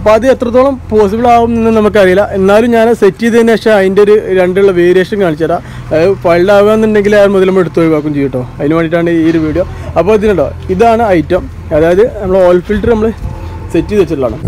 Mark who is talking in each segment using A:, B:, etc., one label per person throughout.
A: അപ്പോൾ അത് എത്രത്തോളം പോസിബിൾ ആവും എന്ന് നമുക്കറിയില്ല എന്നാലും ഞാൻ സെറ്റ് ചെയ്തതിന് ശേഷം അതിൻ്റെ ഒരു രണ്ടുള്ള വേരിയേഷൻ കാണിച്ചു തരാം അതായത് ഫൈൽഡ് ആകുകയെന്നുണ്ടെങ്കിൽ അത് മുതൽ നമ്മൾ എടുത്ത് ഒഴിവാക്കും ചെയ്യും കേട്ടോ അതിന് വേണ്ടിയിട്ടാണ് ഈ ഒരു വീഡിയോ അപ്പോൾ ഇതിനുണ്ടോ ഇതാണ് ഐറ്റം അതായത് നമ്മൾ ഓയിൽ ഫിൽറ്റർ നമ്മൾ സെറ്റ് ചെയ്ത് വെച്ചിട്ടുള്ളതാണ്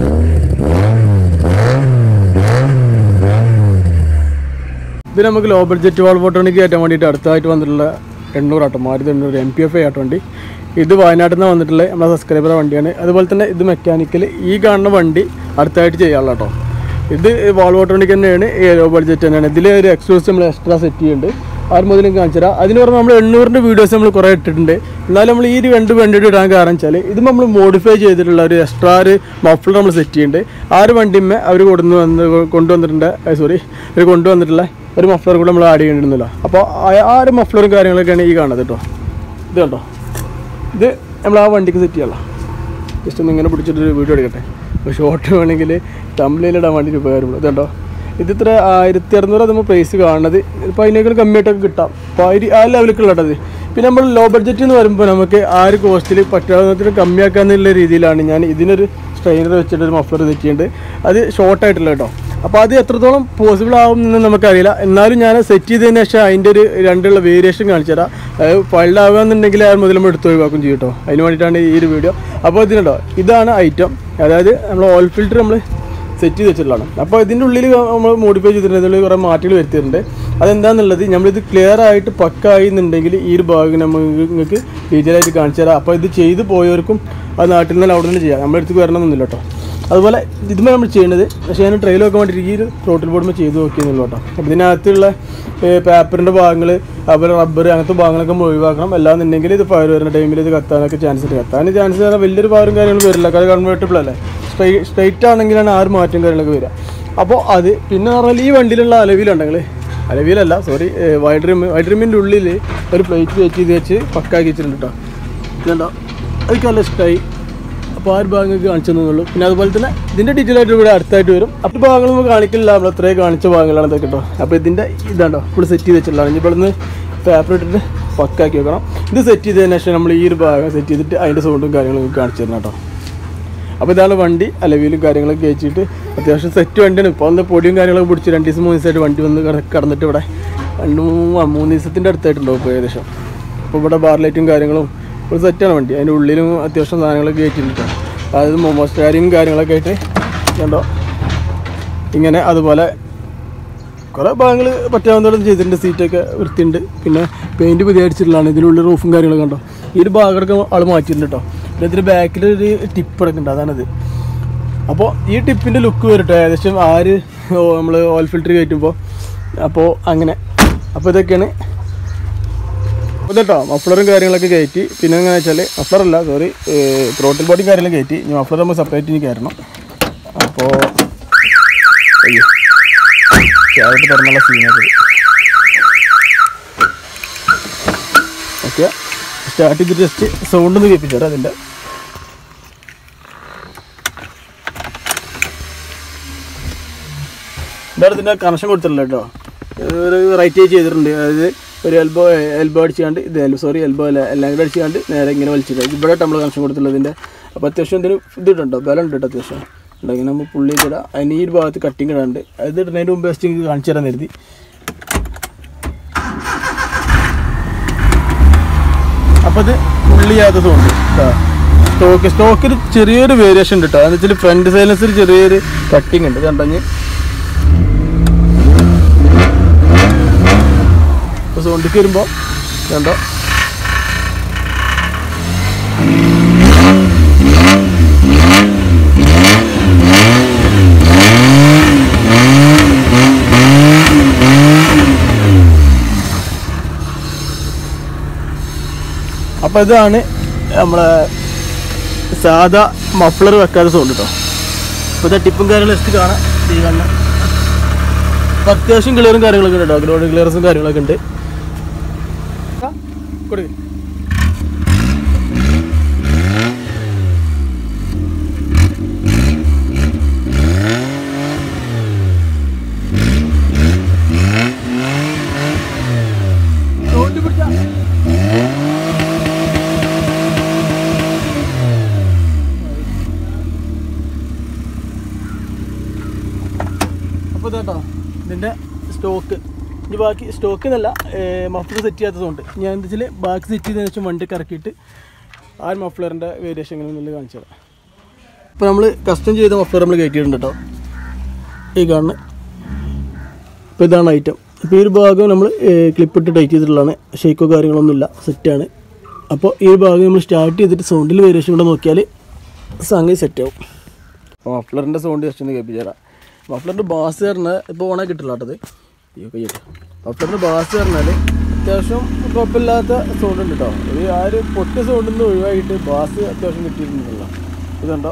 A: ഇത് നമുക്ക് ലോ ബഡ്ജറ്റ് വാൾ ഫോട്ടോണിക്ക് കയറ്റാൻ വേണ്ടിയിട്ട് അടുത്തായിട്ട് വന്നിട്ടുള്ള എണ്ണൂറ് ആട്ടോ മാരുതി എണ്ണൂറ് എം പി എഫ് ഐ ആട്ടോ വണ്ടി ഇത് വയനാട്ടിൽ നിന്ന് വന്നിട്ടുള്ള നമ്മുടെ സബ്സ്ക്രൈബർ വണ്ടിയാണ് അതുപോലെ തന്നെ ഇത് മെക്കാനിക്കൽ ഈ കാണുന്ന വണ്ടി അടുത്തായിട്ട് ചെയ്യാനുള്ള കേട്ടോ ഇത് വാൾ ഫോട്ടോണിക്ക് തന്നെയാണ് ലോ ബഡ്ജറ്റ് തന്നെയാണ് ഇതിൽ ഒരു എക്സ്ക്ലൂസ് നമ്മൾ എക്സ്ട്രാ സെറ്റ് ചെയ്യുന്നുണ്ട് ആറ് മുതലും കാണിച്ചു തരാം അതിന് പുറമെ നമ്മൾ എണ്ണൂറിൻ്റെ വീഡിയോസ് നമ്മൾ കുറേ ഇട്ടിട്ടുണ്ട് എന്നാലും നമ്മൾ ഈ ഒരു രണ്ട് വണ്ടിയുടെ ഇടാൻ കാരണം വെച്ചാൽ ഇത് നമ്മൾ മോഡിഫൈ ചെയ്തിട്ടുള്ള ഒരു എക്സ്ട്രാ ഒരു മഫ്ലർ നമ്മൾ സെറ്റ് ചെയ്യുന്നുണ്ട് ആ ഒരു വണ്ടിമ്മേ അവർ കൊടുന്ന് വന്ന് കൊണ്ടുവന്നിട്ടുണ്ട് സോറി അവർ കൊണ്ടുവന്നിട്ടുള്ള ഒരു മഫ്ലർ കൂടെ നമ്മൾ ആഡ് ചെയ്യേണ്ടിരുന്നല്ലോ അപ്പോൾ ആ- ആ ഒരു മഫ്ലറും കാര്യങ്ങളൊക്കെയാണ് ഈ കാണുന്നത് കേട്ടോ ഇത് കണ്ടോ ഇത് നമ്മൾ ആ വണ്ടിക്ക് സെറ്റ് ചെയ്യണം ജസ്റ്റ് ഒന്ന് ഇങ്ങനെ പിടിച്ചിട്ട് ഒരു വീഡിയോ എടുക്കട്ടെ അപ്പോൾ ഷോർട്ട് വേണമെങ്കിൽ തമ്മിലിടാൻ വേണ്ടിയിട്ട് ഉപകാരപ്പെടും ഇതുണ്ടോ ഇത് ഇത്ര ആയിരത്തി അറുന്നൂറ് നമ്മൾ പ്രൈസ് കാണുന്നത് ഇപ്പോൾ അതിനേക്കാൾ കമ്മിയായിട്ടൊക്കെ കിട്ടാം അപ്പോൾ ആ ഒരു- ആ ലെവലിലേക്കുള്ളത് പിന്നെ നമ്മൾ ലോ ബഡ്ജറ്റ് എന്ന് പറയുമ്പോൾ നമുക്ക് ആ ഒരു കോസ്റ്റിൽ പറ്റാവുന്നതിന് കമ്മിയാക്കാന്നുള്ള രീതിയിലാണ് ഞാൻ ഇതിനൊരു സ്ട്രെയിനർ വെച്ചിട്ട് ഒരു മഫ്ലർ സെറ്റ് ചെയ്യുന്നുണ്ട് അത് ഷോർട്ടായിട്ടുള്ള കേട്ടോ അപ്പോൾ അത് എത്രത്തോളം പോസിബിൾ ആവും എന്ന് നമുക്കറിയില്ല എന്നാലും ഞാൻ സെറ്റ് ചെയ്തതിന് ശേഷം അതിൻ്റെ ഒരു രണ്ടുള്ള വേരിയേഷൻ കാണിച്ചു തരാം അതായത് ഫൈൽഡ് ആകുകയെന്നുണ്ടെങ്കിൽ അത് മുതൽ നമ്മൾ എടുത്ത് ഒഴിവാക്കും ചെയ്യും കേട്ടോ അതിന് വേണ്ടിയിട്ടാണ് ഈ ഒരു വീഡിയോ അപ്പോൾ ഇതിനുണ്ടോ ഇതാണ് ഐറ്റം അതായത് നമ്മൾ ഓയിൽ ഫിൽറ്റർ നമ്മൾ സെറ്റ് ചെയ്ത് വെച്ചിട്ടുള്ളതാണ് അപ്പോൾ ഇതിൻ്റെ ഉള്ളിൽ നമ്മൾ മോഡിഫൈ ചെയ്തിട്ടുണ്ട് ഇതിൽ കുറേ മാറ്റങ്ങൾ വരുത്തിയിട്ടുണ്ട് അതെന്താണെന്നുള്ളത് നമ്മളിത് ക്ലിയർ ആയിട്ട് പക്കായി എന്നുണ്ടെങ്കിൽ ഈ ഒരു ഭാഗം നമുക്ക് നിങ്ങൾക്ക് ഡീറ്റെയിൽ ആയിട്ട് കാണിച്ചു തരാം അപ്പോൾ ഇത് ചെയ്ത് പോയവർക്കും അത് നാട്ടിൽ നിന്ന് അവിടെ നിന്ന് ചെയ്യാം നമ്മുടെ അടുത്ത് വരണമെന്നില്ല കേട്ടോ അതുപോലെ ഇതുമ്പോൾ നമ്മൾ ചെയ്യുന്നത് പക്ഷേ ഞാൻ ട്രെയിൽ വെക്കാൻ വേണ്ടി ഈ ഒരു റോട്ടിൽ ബോർഡുമ്പോൾ ചെയ്ത് നോക്കിയെന്നുള്ളൂ കേട്ടോ അപ്പോൾ ഇതിനകത്തുള്ള പേപ്പറിൻ്റെ ഭാഗങ്ങൾ അതുപോലെ റബ്ബർ അങ്ങനത്തെ ഭാഗങ്ങളൊക്കെ നമ്മൾ ഒഴിവാക്കണം അല്ലാന്നുണ്ടെങ്കിൽ ഇത് ഫയർ വരുന്ന ടൈമിൽ ഇത് കത്താനൊക്കെ ചാൻസ് ഉണ്ട് കത്താൻ ചാൻസ് പറഞ്ഞാൽ വലിയൊരു പവറും കാര്യങ്ങളും വരില്ല കാരണം കൺവേർട്ടബിൾ അല്ലേ സ്ട്രൈ സ്ട്രൈറ്റ് ആണെങ്കിലാണ് ആ ഒരു മാറ്റം കാര്യങ്ങളൊക്കെ വരിക അപ്പോൾ അത് പിന്നെ പറഞ്ഞാൽ ഈ വണ്ടിയിലുള്ള അലവിലുണ്ടെങ്കിൽ അലവിലല്ല സോറി വൈഡ് റിം വൈഡ് റിമിൻ്റെ ഉള്ളിൽ ഒരു പ്ലേറ്റ് വെച്ച് ഇത് വെച്ച് പക്കാക്കി വെച്ചിട്ടുണ്ട് കേട്ടോ ഇതുണ്ടോ അതൊക്കെ നല്ല ഇഷ്ടമായി അപ്പോൾ ആ ഒരു ഭാഗങ്ങൾക്ക് കാണിച്ചു തന്നുള്ളൂ പിന്നെ അതുപോലെ തന്നെ ഇതിൻ്റെ ഡീറ്റെയിൽ ആയിട്ട് ഇവിടെ അടുത്തായിട്ട് വരും അപ്പോൾ ഭാഗങ്ങൾ നമുക്ക് കാണിക്കില്ല നമ്മൾ അത്രയും കാണിച്ച ഭാഗങ്ങളാണ് ഇതൊക്കെ കേട്ടോ അപ്പോൾ ഇതിൻ്റെ ഇതാണ്ടോ ഫുൾ സെറ്റ് ചെയ്ത് വെച്ചിട്ടുള്ളതാണ് ഇനി ഇവിടെ നിന്ന് പേപ്പർ ഇട്ടിട്ട് പക്കാക്കി വെക്കണം ഇത് സെറ്റ് ചെയ്തതിന് ശേഷം നമ്മൾ ഈ ഒരു ഭാഗം സെറ്റ് ചെയ്തിട്ട് അതിൻ്റെ സൗണ്ടും കാര്യങ്ങളും കാണിച്ചു തരണം കേട്ടോ അപ്പോൾ ഇതാണ് വണ്ടി അലവിയിലും കാര്യങ്ങളൊക്കെ വെച്ചിട്ട് അത്യാവശ്യം സെറ്റ് വണ്ടിയാണ് ഇപ്പോൾ ഒന്ന് പൊടിയും കാര്യങ്ങളൊക്കെ പിടിച്ച് രണ്ട് ദിവസം മൂന്ന് ദിവസമായിട്ട് വണ്ടി വന്ന് കിട- കിടന്നിട്ട് ഇവിടെ രണ്ട് മൂന്ന് മൂന്ന് ദിവസത്തിൻ്റെ അടുത്തായിട്ടുണ്ടാവും ഇപ്പോൾ ഏകദേശം അപ്പോൾ ഇവിടെ ബാർ ലൈറ്റും കാര്യങ്ങളും ഒരു സെറ്റാണ് വണ്ടി അതിൻ്റെ ഉള്ളിലും അത്യാവശ്യം സാധനങ്ങളൊക്കെ കയറ്റിയിട്ടുണ്ട് അതായത് മൊമോസ് കാര്യവും കാര്യങ്ങളൊക്കെ ആയിട്ട് കണ്ടോ ഇങ്ങനെ അതുപോലെ കുറേ ഭാഗങ്ങൾ പറ്റാവുന്നതോളം ചെയ്തിട്ടുണ്ട് സീറ്റൊക്കെ വൃത്തിയുണ്ട് പിന്നെ പെയിൻറ്റ് പുതിയ അടിച്ചിട്ടുള്ളതാണ് ഇതിനുള്ളിൽ റൂഫും കാര്യങ്ങളൊക്കെ കണ്ടോ ഈ ഒരു ഭാഗമൊക്കെ ആൾ മാറ്റിയിട്ടുണ്ട് കേട്ടോ പിന്നെ ഇതിൻ്റെ ബാക്കിൽ ഒരു ടിപ്പ് ഇടക്കുന്നുണ്ട് അതാണത് അപ്പോൾ ഈ ടിപ്പിൻ്റെ ലുക്ക് വരട്ടെ ഏകദേശം ആര് നമ്മൾ ഓയിൽ ഫിൽറ്റർ കയറ്റുമ്പോൾ അപ്പോൾ അങ്ങനെ അപ്പോൾ ഇതൊക്കെയാണ് കേട്ടോ മഫ്ലറും കാര്യങ്ങളൊക്കെ കയറ്റി പിന്നെ എങ്ങനെ വെച്ചാൽ മഫ്ലർ അല്ല സോറി ത്രോട്ടിൽ ബോഡിയും കാര്യങ്ങളൊക്കെ കയറ്റി ഇനി മഫ്ലർ നമ്മൾ സെപ്പറേറ്റ് ഇനി കയറണം അപ്പോൾ അയ്യോ ക്യാരറ്റ് തുറന്നുള്ള സീനൊക്കെ ഓക്കെ സ്റ്റാർട്ട് ചെയ്തിട്ട് ജസ്റ്റ് സൗണ്ട് ഒന്ന് കേൾപ്പിച്ചു തരാം അതിൻ്റെ ഇതാണ് ഇതിൻ്റെ കണക്ഷൻ കൊടുത്തിട്ടില്ല കേട്ടോ ഒരു റൈറ്റ് ചെയ്തിട്ടുണ്ട് അതായത് ഒരു എൽബോ എൽബോ അടിച്ചാണ്ട് ഇത് എൽബോ സോറി എൽബോ അല്ല എല്ലാം കൂടെ അടിച്ചാണ്ട് നേരെ ഇങ്ങനെ വലിച്ചിട്ട് ഇവിടെ നമ്മൾ കണക്ഷൻ കൊടുത്തിട്ടുള്ളത് ഇതിൻ്റെ അപ്പോൾ അത്യാവശ്യം ഇതിന് ഇത് ഇട്ടുണ്ടോ ബലം ഉണ്ട് കേട്ടോ അത്യാവശ്യം ഉണ്ടെങ്കിൽ നമ്മൾ പുള്ളി ഇടാം അതിന് ഈ ഒരു ഭാഗത്ത് കട്ടിങ് ഇടാണ്ട് അത് ഇടുന്നതിന് മുമ്പ് ജസ്റ്റ് നിങ്ങൾക്ക് കാണിച്ചു തരാൻ കരുതി അപ്പോൾ അത് പുള്ളി ചെയ്യാത്ത സൗണ്ട് സ്റ്റോക്ക് സ്റ്റോക്കിൽ ചെറിയൊരു വേരിയേഷൻ ഉണ്ട് കേട്ടോ അതെന്ന് വെച്ചാൽ ഫ്രണ്ട് സൈലൻസിൽ ചെറിയൊരു കട്ടിങ് ഉണ്ട് കണ്ടഞ്ഞ് ഇപ്പോൾ സൗണ്ടിക്ക് വരുമ്പോൾ കണ്ടോ അപ്പോൾ ഇതാണ് നമ്മളെ സാധാ മഫ്ലർ വെക്കാതെ സൗണ്ട് കേട്ടോ ഇപ്പോൾ ഇതാ ടിപ്പും കാര്യങ്ങളും ജസ്റ്റ് കാണാം ഈ കാണുന്ന അപ്പോൾ അത്യാവശ്യം ക്ലിയറും കാര്യങ്ങളൊക്കെ ഉണ്ട് കേട്ടോ ഗ്രോഡ് ക്ലിയറൻസും കാര്യങ്ങളൊക്കെ ഉണ്ട് ആ, കൊടുക്ക് സൗണ്ട് പിടിച്ചാ കേട്ടോ ഇതിൻ്റെ സ്റ്റോക്ക് ഇനി ബാക്കി സ്റ്റോക്ക് എന്നല്ല മഫ്ലർ സെറ്റ് ചെയ്യാത്തതുകൊണ്ട് ഞാൻ എന്താ വെച്ചാൽ ബാക്കി സെറ്റ് ചെയ്തതിനു ശേഷം വണ്ടി കറക്കിയിട്ട് ആ മഫ്ലറിൻ്റെ വേരിയേഷൻ എങ്ങനെയാണെന്നുള്ളത് കാണിച്ചു തരാം ഇപ്പോൾ നമ്മൾ കസ്റ്റം ചെയ്ത മഫ്ലർ നമ്മൾ കയറ്റിയിട്ടുണ്ട് കേട്ടോ ഈ കാണുന്ന ഇപ്പോൾ ഇതാണ് ഐറ്റം ഇപ്പോൾ ഈ ഒരു ഭാഗം നമ്മൾ ക്ലിപ്പ് ഇട്ട് ടൈറ്റ് ചെയ്തിട്ടുള്ളതാണ് ഷേക്കോ കാര്യങ്ങളൊന്നുമില്ല സെറ്റാണ് അപ്പോൾ ഈ ഒരു ഭാഗം നമ്മൾ സ്റ്റാർട്ട് ചെയ്തിട്ട് സൗണ്ടിൽ വേരിയേഷൻ കൂടെ നോക്കിയാൽ സംഗതി സെറ്റ് ആവും അപ്പോൾ മഫ്ലറിൻ്റെ സൗണ്ട് ജസ്റ്റ് ഒന്ന് കേൾപ്പിച്ചു തരാം മഫ്ലറിൻ്റെ ബാസ് പറഞ്ഞാൽ ഇപ്പോൾ ഓണാക്കി കിട്ടില്ല കേട്ടത് ഈ കയ്യിട്ട് മഫ്ലറിൻ്റെ ബാസ് പറഞ്ഞാൽ അത്യാവശ്യം കുഴപ്പമില്ലാത്ത സൗണ്ട് ഉണ്ട് കേട്ടോ ഒരു ആ ഒരു പൊട്ടിയ സൗണ്ടിൽ നിന്ന് ഒഴിവാക്കിയിട്ട് ബാസ് അത്യാവശ്യം കിട്ടിയിട്ടുണ്ടല്ലോ ഇതുണ്ടോ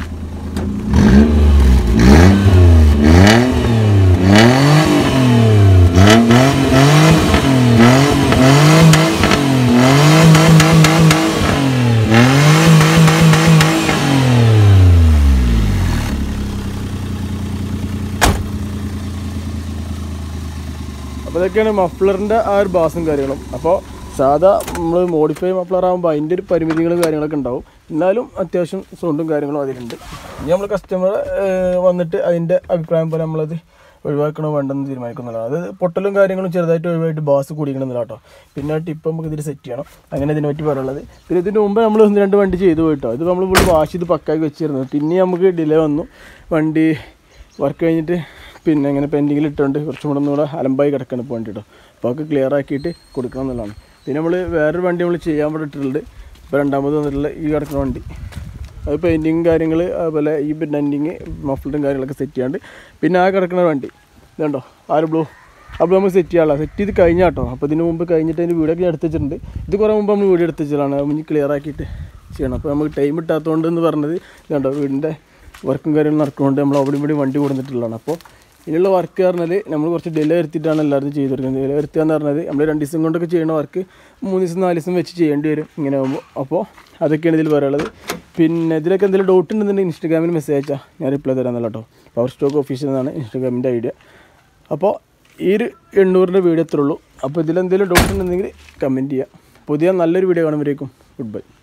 A: അപ്പോൾ ഇതൊക്കെയാണ് മഫ്ലറിൻ്റെ ആ ഒരു ബാസും കാര്യങ്ങളും അപ്പോൾ സാധാ നമ്മൾ മോഡിഫൈ മഫ്ലർ ആകുമ്പോൾ അതിൻ്റെ ഒരു പരിമിതികളും കാര്യങ്ങളൊക്കെ ഉണ്ടാവും എന്നാലും അത്യാവശ്യം സൗണ്ടും കാര്യങ്ങളും അതിലുണ്ട് ഇനി നമ്മൾ കസ്റ്റമർ വന്നിട്ട് അതിൻ്റെ അഭിപ്രായം പോലെ നമ്മളത് ഒഴിവാക്കണോ വേണ്ടെന്ന് തീരുമാനിക്കുന്നതാണ് അത് പൊട്ടലും കാര്യങ്ങളും ചെറുതായിട്ട് ഒഴിവായിട്ട് ബാസ് കൂടിക്കണമെന്നില്ല കേട്ടോ പിന്നെ ടിപ്പ് നമുക്ക് ഇതിൽ സെറ്റ് ചെയ്യണം അങ്ങനെ ഇതിനെ പറ്റി പറയുള്ളത് പിന്നെ ഇതിന് മുമ്പ് നമ്മൾ ഒന്ന് രണ്ട് വണ്ടി ചെയ്തു പോയിട്ടോ ഇത് നമ്മൾ ഫുള്ള് വാഷ് ചെയ്ത് പക്കാക്കി വെച്ചിരുന്നത് പിന്നെ നമുക്ക് ഡിലേ വന്നു വണ്ടി വർക്ക് കഴിഞ്ഞിട്ട് പിന്നെ ഇങ്ങനെ പെൻഡിങ്ങിൽ ഇട്ടുകൊണ്ട് കുറച്ചും കൂടെ ഒന്നുകൂടെ അലമ്പായി കിടക്കണം ഇപ്പോൾ വണ്ടി കേട്ടോ അപ്പോൾ അതൊക്കെ ക്ലിയർ ആക്കിയിട്ട് കൊടുക്കണം എന്നുള്ളതാണ് പിന്നെ നമ്മൾ വേറൊരു വണ്ടി നമ്മൾ ചെയ്യാൻ വേണ്ടി ഇട്ടിട്ടുണ്ട് ഇപ്പോൾ രണ്ടാമത് വന്നിട്ടുള്ള ഈ കിടക്കുന്ന വണ്ടി അത് പെയിൻറ്റിങ് കാര്യങ്ങൾ അതുപോലെ ഈ ബെൻഡിങ് മഫ്ലറും കാര്യങ്ങളൊക്കെ സെറ്റ് ചെയ്യാണ്ട് പിന്നെ ആ കിടക്കുന്ന വണ്ടി ഇതുണ്ടോ ആര് ബ്ലൂ അപ്പോൾ നമുക്ക് സെറ്റ് ചെയ്യാനുള്ള സെറ്റ് ചെയ്ത് കഴിഞ്ഞാൽ കേട്ടോ അപ്പോൾ ഇതിന് മുമ്പ് കഴിഞ്ഞിട്ട് അതിൻ്റെ വീഡിയോ ഒക്കെ എടുത്ത് വെച്ചിട്ടുണ്ട് ഇത് കുറേ മുമ്പ് നമ്മൾ വീഡിയോ എടുത്ത് വെച്ചതാണ് അത് ഇനി ക്ലിയർ ആക്കിയിട്ട് ചെയ്യണം അപ്പോൾ നമുക്ക് ടൈം ഇട്ടാത്തതുകൊണ്ട് എന്ന് പറഞ്ഞത് ഇതുണ്ടോ വീടിൻ്റെ വർക്കും കാര്യങ്ങളും നടക്കുന്നുണ്ട് നമ്മൾ അവിടെ ഇവിടെ വണ്ടി കൊടുത്തിട്ടുള്ളതാണ് അപ്പോൾ ഇതിനുള്ള വർക്ക് പറഞ്ഞാൽ നമ്മൾ കുറച്ച് ഡിലേ വരുത്തിയിട്ടാണ് എല്ലാവരും ചെയ്ത് കൊടുക്കുന്നത് ഡിലേ വരുത്തുക എന്ന് പറഞ്ഞത് നമ്മൾ രണ്ട് ദിവസം കൊണ്ടൊക്കെ ചെയ്യുന്ന വർക്ക് മൂന്ന് ദിവസം നാല് ദിവസം വെച്ച് ചെയ്യേണ്ടി വരും ഇങ്ങനെ ആകുമ്പോൾ അപ്പോൾ അതൊക്കെയാണ് ഇതിൽ പറയാനുള്ളത് പിന്നെ ഇതിലൊക്കെ എന്തെങ്കിലും ഡൗട്ട് ഉണ്ടെന്നുണ്ടെങ്കിൽ ഇൻസ്റ്റാഗ്രാമിൽ മെസ്സേജ് അയച്ചാൽ ഞാൻ റിപ്ലൈ തരാമെന്നല്ല കേട്ടോ പവർ സ്റ്റോക്ക് ഓഫീസിൽ നിന്നാണ് ഇൻസ്റ്റാഗ്രാമിൻ്റെ ഐഡിയ അപ്പോൾ ഈ ഒരു എണ്ണൂറിൻ്റെ വീഡിയോ എത്ര ഉള്ളൂ അപ്പോൾ ഇതിലെന്തെങ്കിലും ഡൗട്ട് ഉണ്ടെങ്കിൽ കമൻറ്റ് ചെയ്യുക പുതിയ നല്ലൊരു വീഡിയോ കാണുമ്പോഴേക്കും ഗുഡ് ബൈ